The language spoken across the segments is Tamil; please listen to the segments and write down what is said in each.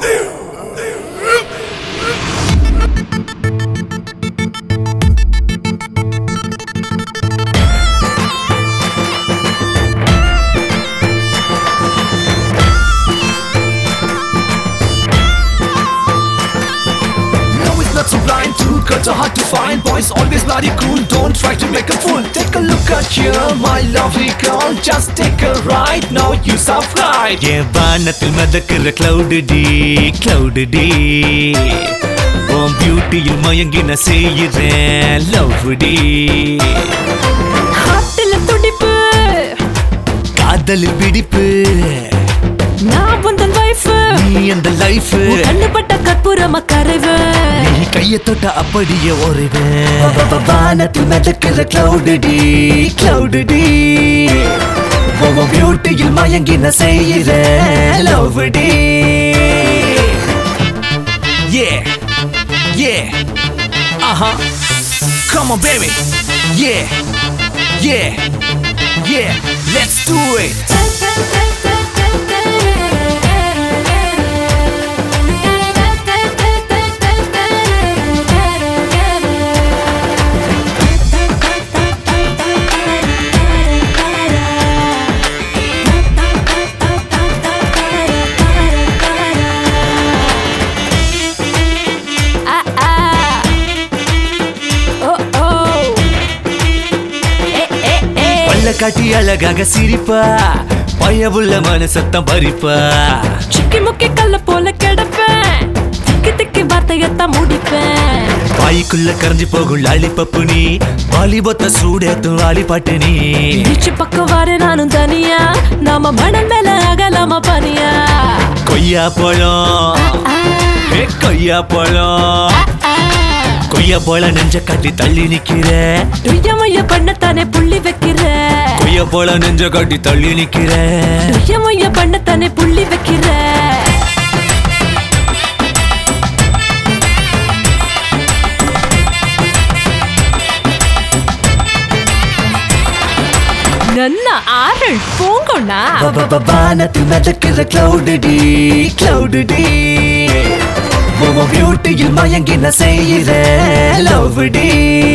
No, it's not so blind. Two girls are hard to find. Boys always bloody cool. Don't try to make a fool. Take a look at you, my lovely girl. Just take a ride. Now you sound right. என் வானத்தில் மதக்கிற கிளவுடு டி கிளவுடு டி உன் பியூட்டியில் மயங்கி நான் செய்கிறேன் லவ் டி ஹார்ட்ல துடிப்பு காதலில் பிடிப்பு நான் உந்தன் வைஃப் நீ அந்த லைஃப் கண்ணுபட்ட கற்பூரமா கரைவு நீ கைய தொட்ட அப்படியே ஒருவேன் வானத்தில் மதக்கிற கிளவுடு டி கிளவுடு டி உன் பியூட்டியில் மயங்கி நான் செய்கிறேன் லவ் டி Yeah, yeah, uh-huh. Come on, baby. Yeah, yeah, yeah. Let's do it. ஆ, ஆ. ஓ, ஓ. ஏ, ஏ, ஏ. பல்ல காட்டி அழகாக சிரிப்பா பயவுள்ள மனசத்தம் பறிப்பா சிக்கி முக்கி கல்ல போல கிடப்பேன் திக்கி திக்கி வார்த்தையத்தான் முடிப்பேன் வாய்க்குள்ள கரைஞ்சு போகும் லாலிபப்பு நீ வாலிபத்த சூடேத்தும் வாலிபாட்டு நீ பீச்சு பக்கம் வாரு நானும் தனியா நாம மணல் மேல அகலாம பனியா கொய்யா பழம் ஆ, ஏ கொய்யா பழம் ஆ. கொய்யா பழம் நெஞ்ச காட்டி தள்ளி நிக்கிற டுய்ய முய்ய பண்ணத்தானே புள்ளி வைக்கிற கொய்யா பழம் நெஞ்ச காட்டி தள்ளி நிக்கிற டுய்ய முய்ய பண்ணத்தானே புள்ளி வைக்கிற ನನ್ನ ಆರಳ್ ಪೋಂಗೋಣ வானத்தில் மிதக்கிற கிளவுடு டி கிளவுடு டி உன் பியூட்டியில் மயங்கி நான் செய்கிறேன் லவ் டி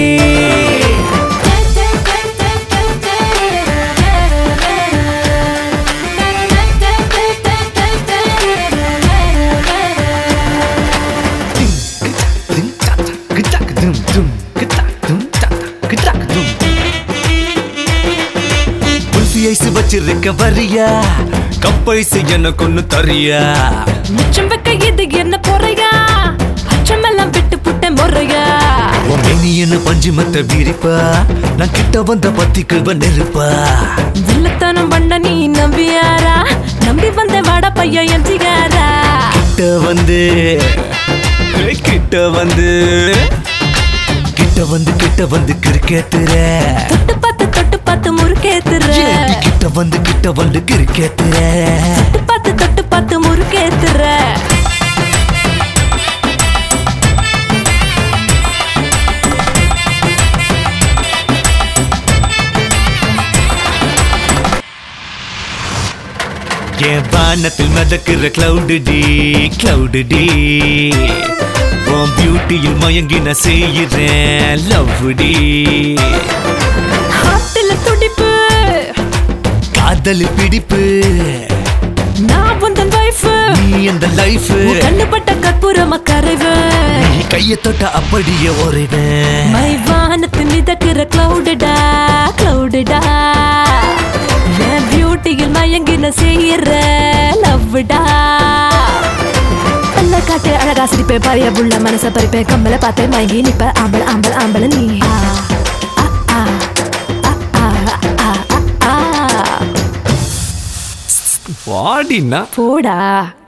குல்ஃபி ஐஸ் வச்சிருக்க வரியா கப்பைசு எனக்கு ஒண்ணு தரியா மிச்சம் வைக்க இது என்ன பொறையா அச்சமெல்லாம் விட்டு புட்ட முறையா உன் மேனியன பஞ்சுமத்த விரிப்பா நான் கிட்ட வந்த பத்திக்குவ நெருப்பா வில்லத்தனம் பண்ண நீ நம்பியாரா நம்பி வந்த வாட பையன் என் சிகாரா கிட்ட வந்து கிட்ட வந்து கிட்ட வந்து கிட்ட வந்து கிரிக்கெத்துற தொட்டு பார்த்து தொட்டு பார்த்து முறுக்கேத்துற ஏண்டி கிட்ட வந்து கிட்ட வந்து கிரிக்கெத்துற தொட்டு பார்த்து தொட்டு பார்த்து முறுக்கேத்துற என் வானத்தில் மிதக்கிற கிளவுடு டி கிளவுடு டி உன் பியூட்டியில் மயங்கி நான் செய்கிறேன் லவ் டி ஹார்ட்ல துடிப்பு காதல் பிடிப்பு நான் உந்தன் வைஃப் நீ அந்த லைஃப் கண்ணுபட்ட கற்பூரமா கரைவு நீ கைய தொட்ட அப்படியே ஒருவேன் மை வானத்து மிதக்கிற கிளவுடுடா கிளவுடுடா என் பியூட்டியில் மயங்கின செய்யற லவ்டா பல்ல காட்டு அழகா சிரிப்பேன் பழைய புள்ள மனச பறிப்பேன் கம்மல பார்த்தேன் மயங்கி நிப்ப ஆம்பள ஆம்பள ஆம்பள நீ ஆ, ஆ, ஆ, ஆ, ஆ, ஆ, ஆ, ஆ. வாடினா போடா